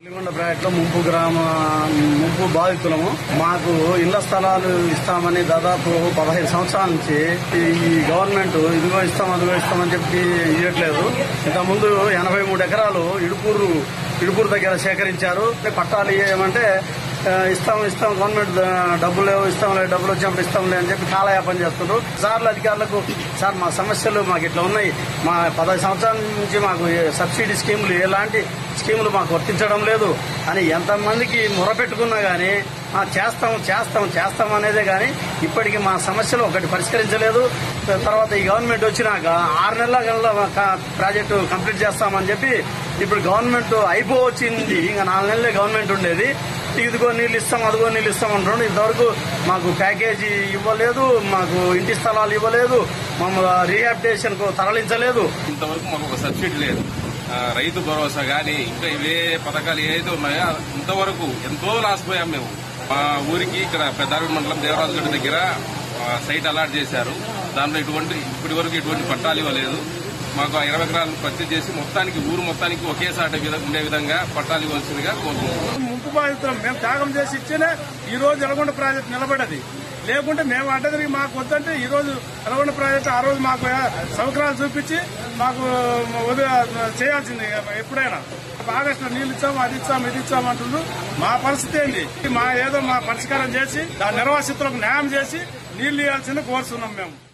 వెలిగొండ ప్రాజెక్టులో ముంపు గ్రామ ముంపు బాధితులము మాకు ఇళ్ల స్థలాలు ఇస్తామని దాదాపు పదహైదు సంవత్సరాల నుంచి ఈ గవర్నమెంట్ ఇదిగో ఇస్తాం అదిగో ఇస్తామని చెప్పి ఇవ్వట్లేదు ఇంతకుముందు ఎనభై మూడు ఎకరాలు ఇడుపూరు ఇడుపూరు దగ్గర సేకరించారు పట్టాలు ఏమంటే ఆ, ఇస్తాం ఇస్తాం గవర్నమెంట్ ద- డబ్బులు లేవు ఇస్తాం లేదు డబ్బులు వచ్చినప్పుడు ఇస్తాంలే అని చెప్పి కాలయాపన చేస్తున్నారు సార్లు అధికారులకు సార్ మా సమస్యలు మాకు ఇట్లా ఉన్నాయి మా పదహైదు సంవత్సరాల నుంచి మాకు ఏ సబ్సిడీ స్కీములు ఎలాంటి స్కీములు మాకు వర్తించడం లేదు అని ఎంతమందికి మొరపెట్టుకున్నా గానీ ఆ, చేస్తాం చేస్తాం చేస్తాం అనేదే గాని ఇప్పటికి మా సమస్యలు ఒకటి పరిష్కరించలేదు తర్వాత ఈ గవర్నమెంట్ వచ్చినాక ఆరు నెలల కల్లా క- ప్రాజెక్టు కంప్లీట్ చేస్తామని చెప్పి ఇప్పుడు గవర్నమెంట్ అయిపోవచ్చింది ఇంకా నాలుగు నెలలే గవర్నమెంట్ ఉండేది ఇదిగో నీళ్ళు ఇస్తాం అదిగో నీళ్ళు ఇస్తాం అంటున్నాడు ఇంతవరకు మాకు ప్యాకేజీ ఇవ్వలేదు మాకు ఇంటి స్థలాలు ఇవ్వలేదు మమ్మల్ని రీహాబిటేషన్ కు తరలించలేదు ఇంతవరకు మాకు ఒక సబ్సిడీ లేదు ఆ, రైతు భరోసా గాని ఇంకా ఇవే పథకాలు ఏదైతే ఉన్నాయో ఇంతవరకు ఎంతో లాసిపోయాం మేము మా ఊరికి ఇక్కడ పెద్దారెడ్డి మండలం దేవరాజుగడ్డ దగ్గర ఆ, సైట్ అలాట్ చేశారు దాంట్లో ఇటువంటి ఇప్పటి వరకు ఎటువంటి పట్టాలు ఇవ్వలేదు మాకు ఆ ఇరవై ఎకరాలు పర్చేజ్ చేసి మొత్తానికి ఊరు మొత్తానికి ఒకేసారి విధ- ఉండే విధంగా పట్టాలు ఇవ్వాల్సిందిగా కోరుకుంటున్నాం ముంపు బాధితులం మేము త్యాగం చేసి ఇచ్చేనే ఈ రోజు ఎలగొండ ప్రాజెక్ట్ నిలబడ్డది లేకుంటే మేము అడ్డదిరిగి మాకు వద్దంటే ఈ రోజు ఎలగొండ ప్రాజెక్ట్ ఆ రోజు మాకు సౌకర్యాలు చూపించి మాకు వదిలి చేయాల్సింది ఎప్పుడైనా ఆగస్టులో నీళ్ళు ఇచ్చాము అది ఇచ్చాము ఇది ఇచ్చాము అంటుండ్రు మా పరిస్థితి ఏంది మా ఏదో మా పరిష్కారం చేసి ఆ నిర్వాసితులకు న్యాయం చేసి నీళ్లు ఇవ్వాల్సింది కోరుతున్నాం మేము